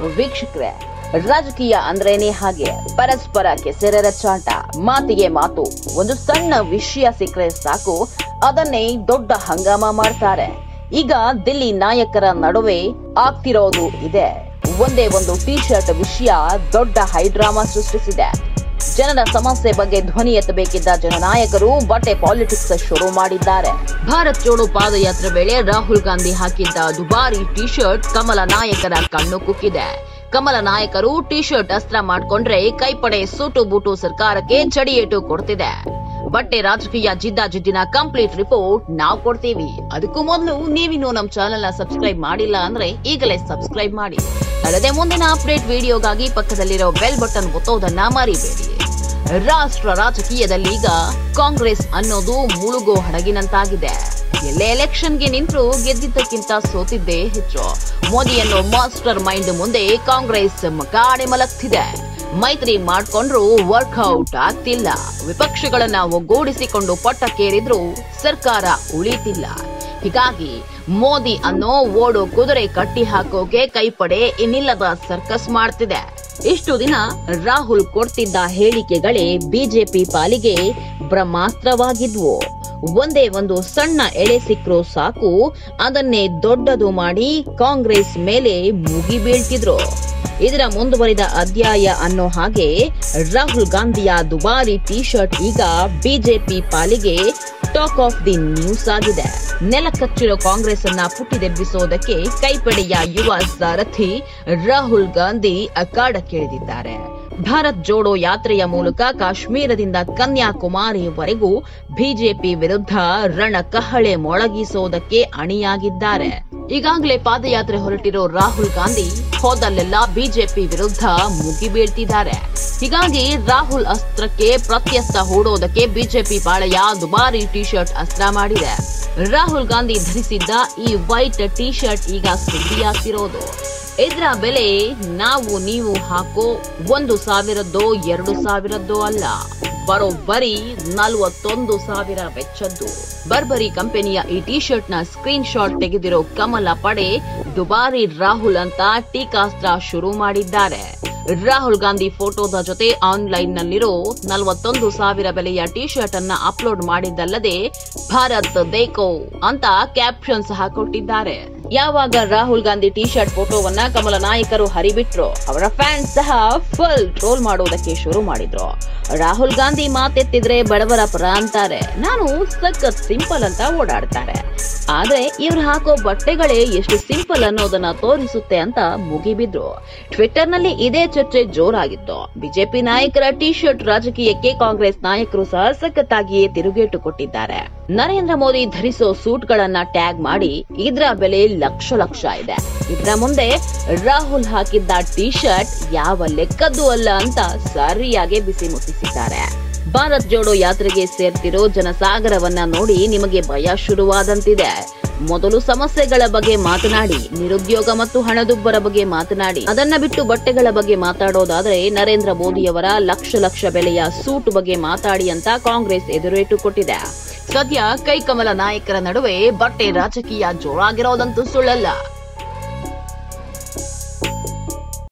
ವೀಕ್ಷಕರೇ ರಾಜಕೀಯ ಅಂದ್ರೇನೆ ಹಾಗೆ ಪರಸ್ಪರ ಕೆಸರೆರ ಚಾಟ ಮಾತಿಗೆ ಮಾತು ಒಂದು ಸಣ್ಣ ವಿಷಯ ಸಿಕ್ಕರೆ ಸಾಕು ಅದನ್ನೇ ದೊಡ್ಡ ಹಂಗಾಮ ಮಾಡ್ತಾರೆ ಈಗ ದಿಲ್ಲಿ ನಾಯಕರ ನಡುವೆ ಆಗ್ತಿರೋದು ಇದೆ ಒಂದೇ ಒಂದು ಟಿ ಶರ್ಟ್ ವಿಷಯ ದೊಡ್ಡ ಹೈಡ್ರಾಮಾ ಸೃಷ್ಟಿಸಿದೆ ಜನರ ಸಮಸ್ಯೆ ಬಗ್ಗೆ ಧ್ವನಿ ಎತ್ತಬೇಕಿದ್ದ ಜನನಾಯಕರು ಬಟ್ಟೆ ಪಾಲಿಟಿಕ್ಸ್ ಶುರು ಮಾಡಿದ್ದಾರೆ ಭಾರತ್ ಜೋಡೋ ಪಾದಯಾತ್ರೆ ವೇಳೆ ರಾಹುಲ್ ಗಾಂಧಿ ಹಾಕಿದ್ದ ದುಬಾರಿ ಟಿ ಶರ್ಟ್ ಕಮಲ ನಾಯಕರ ಕಣ್ಣು ಕುಕ್ಕಿದೆ ಕಮಲ ನಾಯಕರು ಟಿ ಶರ್ಟ್ ಅಸ್ತ್ರ ಮಾಡ್ಕೊಂಡ್ರೆ ಕೈಪಡೆ ಸೂಟು ಬೂಟು ಸರ್ಕಾರಕ್ಕೆ ಚಡಿಯೇಟು ಕೊಡ್ತಿದೆ ಬಟ್ಟೆ ರಾಜಕೀಯ ಜಿದ್ದಾಜಿದ್ದಿನ ಕಂಪ್ಲೀಟ್ ರಿಪೋರ್ಟ್ ನಾವು ಕೊಡ್ತೀವಿ ಅದಕ್ಕೂ ಮೊದಲು ನೀವಿನ್ನು ನಮ್ಮ ಚಾನೆಲ್ ನ ಸಬ್ಸ್ಕ್ರೈಬ್ ಮಾಡಿಲ್ಲ ಅಂದ್ರೆ ಈಗಲೇ ಸಬ್ಸ್ಕ್ರೈಬ್ ಮಾಡಿ ಅಲ್ಲದೆ ಮುಂದಿನ ಅಪ್ಡೇಟ್ ವಿಡಿಯೋಗಾಗಿ ಪಕ್ಕದಲ್ಲಿರೋ ಬೆಲ್ ಬಟನ್ ಒತ್ತೋದನ್ನ ಮರಿಬೇಡಿ ರಾಷ್ಟ್ರ ರಾಜಕೀಯದಲ್ಲಿ ಈಗ ಕಾಂಗ್ರೆಸ್ ಅನ್ನೋದು ಮುಳುಗೋ ಹಡಗಿನಂತಾಗಿದೆ ಎಲ್ಲೇ ಎಲೆಕ್ಷನ್ಗೆ ನಿಂತರೂ ಗೆದ್ದಿದ್ದಕ್ಕಿಂತ ಸೋತಿದ್ದೇ ಹೆಚ್ಚು ಮೋದಿ ಅನ್ನೋ ಮಾಸ್ಟರ್ ಮೈಂಡ್ ಮುಂದೆ ಕಾಂಗ್ರೆಸ್ ಮಕಾಡೆ ಮಲಗ್ತಿದೆ ಮೈತ್ರಿ ಮಾಡ್ಕೊಂಡ್ರು ವರ್ಕೌಟ್ ಆಗ್ತಿಲ್ಲ ವಿಪಕ್ಷಗಳನ್ನ ಒಗ್ಗೂಡಿಸಿಕೊಂಡು ಪಟ್ಟಕ್ಕೇರಿದ್ರು ಸರ್ಕಾರ ಉಳಿತಿಲ್ಲ ಹೀಗಾಗಿ ಮೋದಿ ಅನ್ನೋ ಓಡೋ ಕುದುರೆ ಕಟ್ಟಿ ಹಾಕೋಕೆ ಕೈಪಡೆ ಇನ್ನಿಲ್ಲದ ಸರ್ಕಸ್ ಮಾಡ್ತಿದೆ ಇಷ್ಟು ದಿನ ರಾಹುಲ್ ಕೊಡ್ತಿದ್ದ ಹೇಳಿಕೆಗಳೇ ಬಿಜೆಪಿ ಪಾಲಿಗೆ ಬ್ರಹ್ಮಾಸ್ತ್ರವಾಗಿದ್ವು ಒಂದೇ ಒಂದು ಸಣ್ಣ ಎಳೆ ಸಿಕ್ಕರೂ ಸಾಕು ಅದನ್ನೇ ದೊಡ್ಡದು ಮಾಡಿ ಕಾಂಗ್ರೆಸ್ ಮೇಲೆ ಮುಗಿ ಬೀಳ್ತಿದ್ರು ಇದರ ಮುಂದುವರಿದ ಅಧ್ಯಾಯ ಅನ್ನೋ ಹಾಗೆ ರಾಹುಲ್ ಗಾಂಧಿಯ ದುಬಾರಿ ಟಿ ಶರ್ಟ್ ಈಗ ಬಿಜೆಪಿ ಪಾಲಿಗೆ ಟಾಕ್ ಆಫ್ ದಿ ನ್ಯೂಸ್ ಆಗಿದೆ ನೆಲ ಕಚ್ಚಿರೋ ಕಾಂಗ್ರೆಸ್ ಅನ್ನ ಪುಟ್ಟಿದೆಬ್ಬಿಸೋದಕ್ಕೆ ಕೈಪಡೆಯ ಯುವ ಸಾರಥಿ ರಾಹುಲ್ ಗಾಂಧಿ ಅಖಾಡಕ್ಕಿಳಿದಿದ್ದಾರೆ ಭಾರತ್ ಜೋಡೋ ಯಾತ್ರೆಯ ಮೂಲಕ ಕಾಶ್ಮೀರದಿಂದ ಕನ್ಯಾಕುಮಾರಿವರೆಗೂ ಬಿಜೆಪಿ ವಿರುದ್ಧ ರಣಕಹಳೆ ಮೊಳಗಿಸೋದಕ್ಕೆ ಅಣಿಯಾಗಿದ್ದಾರೆ ಈಗಾಗಲೇ ಪಾದಯಾತ್ರೆ ಹೊರಟಿರೋ ರಾಹುಲ್ ಗಾಂಧಿ ಹೋದಲ್ಲೆಲ್ಲ ಬಿಜೆಪಿ ವಿರುದ್ಧ ಮುಗಿಬೀಳ್ತಿದ್ದಾರೆ ಹೀಗಾಗಿ ರಾಹುಲ್ ಅಸ್ತ್ರಕ್ಕೆ ಪ್ರತ್ಯಸ್ತ ಹೂಡೋದಕ್ಕೆ ಬಿಜೆಪಿ ಪಾಳೆಯ ದುಬಾರಿ ಟಿ ಶರ್ಟ್ ಅಸ್ತ್ರ ಮಾಡಿದೆ ರಾಹುಲ್ ಗಾಂಧಿ ಧರಿಸಿದ್ದ ಈ ವೈಟ್ ಟಿ ಶರ್ಟ್ ಈಗ ಸುದ್ದಿಯಾಗ್ತಿರೋದು ಇದರ ಬೆಲೆ ನಾವು ನೀವು ಹಾಕೋ ಒಂದು ಸಾವಿರದ್ದೋ ಎರಡು ಸಾವಿರದ್ದೋ ಅಲ್ಲ ಬರೋಬ್ಬರಿ ನಲವತ್ತೊಂದು ಸಾವಿರ ವೆಚ್ಚದ್ದು ಬರ್ಬರಿ ಕಂಪನಿಯ ಈ ಟಿ ಶರ್ಟ್ ನ ಸ್ಕ್ರೀನ್ ಶಾಟ್ ತೆಗೆದಿರೋ ಕಮಲ ಪಡೆ ದುಬಾರಿ ರಾಹುಲ್ ಅಂತ ಟೀಕಾಸ್ತ್ರ ಶುರು ಮಾಡಿದ್ದಾರೆ ರಾಹುಲ್ ಗಾಂಧಿ ಫೋಟೋದ ಜೊತೆ ಆನ್ಲೈನ್ ನಲ್ಲಿರೋ ನಲವತ್ತೊಂದು ಸಾವಿರ ಬೆಲೆಯ ಟಿ ಶರ್ಟ್ ಅನ್ನ ಅಪ್ಲೋಡ್ ಮಾಡಿದ್ದಲ್ಲದೆ ಭಾರತ್ ದೇಕೋ ಅಂತ ಕ್ಯಾಪ್ಷನ್ ಸಹ ಕೊಟ್ಟಿದ್ದಾರೆ ಯಾವಾಗ ರಾಹುಲ್ ಗಾಂಧಿ ಟಿ ಶರ್ಟ್ ಫೋಟೋವನ್ನ ಕಮಲ ನಾಯಕರು ಹರಿಬಿಟ್ರು ಅವರ ಫ್ಯಾನ್ಸ್ ಸಹ ಫುಲ್ ಟ್ರೋಲ್ ಮಾಡೋದಕ್ಕೆ ಶುರು ಮಾಡಿದ್ರು ರಾಹುಲ್ ಗಾಂಧಿ ಮಾತೆತ್ತಿದ್ರೆ ಬಡವರ ಪರ ಅಂತಾರೆ ನಾನು ಸಖತ್ ಸಿಂಪಲ್ ಅಂತ ಓಡಾಡ್ತಾರೆ ಆದ್ರೆ ಇವ್ರು ಹಾಕೋ ಬಟ್ಟೆಗಳೇ ಎಷ್ಟು ಸಿಂಪಲ್ ಅನ್ನೋದನ್ನ ತೋರಿಸುತ್ತೆ ಅಂತ ಮುಗಿಬಿದ್ರು ಟ್ವಿಟರ್ ನಲ್ಲಿ ಇದೇ ಚರ್ಚೆ ಜೋರಾಗಿತ್ತು ಬಿಜೆಪಿ ನಾಯಕರ ಟಿ ಶರ್ಟ್ ರಾಜಕೀಯಕ್ಕೆ ಕಾಂಗ್ರೆಸ್ ನಾಯಕರು ಸಹ ಸಖತ್ತಾಗಿಯೇ ತಿರುಗೇಟು ಕೊಟ್ಟಿದ್ದಾರೆ ನರೇಂದ್ರ ಮೋದಿ ಧರಿಸೋ ಸೂಟ್ ಗಳನ್ನ ಟ್ಯಾಗ್ ಮಾಡಿ ಇದ್ರ ಬೆಲೆ ಲಕ್ಷ ಲಕ್ಷ ಇದೆ ಇದ್ರ ಮುಂದೆ ರಾಹುಲ್ ಹಾಕಿದ್ದ ಟಿ ಶರ್ಟ್ ಯಾವ ಲೆಕ್ಕದ್ದು ಅಲ್ಲ ಅಂತ ಸರಿಯಾಗಿ ಬಿಸಿ ಮುಟ್ಟಿಸಿದ್ದಾರೆ ಭಾರತ್ ಜೋಡೋ ಯಾತ್ರೆಗೆ ಸೇರ್ತಿರೋ ಜನಸಾಗರವನ್ನ ನೋಡಿ ನಿಮಗೆ ಭಯ ಶುರುವಾದಂತಿದೆ ಮೊದಲು ಸಮಸ್ಯೆಗಳ ಬಗ್ಗೆ ಮಾತನಾಡಿ ನಿರುದ್ಯೋಗ ಮತ್ತು ಹಣದುಬ್ಬರ ಬಗ್ಗೆ ಮಾತನಾಡಿ ಅದನ್ನ ಬಿಟ್ಟು ಬಟ್ಟೆಗಳ ಬಗ್ಗೆ ಮಾತಾಡೋದಾದ್ರೆ ನರೇಂದ್ರ ಮೋದಿಯವರ ಲಕ್ಷ ಲಕ್ಷ ಬೆಲೆಯ ಸೂಟ್ ಬಗ್ಗೆ ಮಾತಾಡಿ ಅಂತ ಕಾಂಗ್ರೆಸ್ ಎದುರೇಟು ಕೊಟ್ಟಿದೆ ಸದ್ಯ ಕೈಕಮಲ ನಾಯಕರ ನಡುವೆ ಬಟ್ಟೆ ರಾಜಕೀಯ ಜೋರಾಗಿರೋದಂತೂ ಸುಳ್ಳಲ್ಲ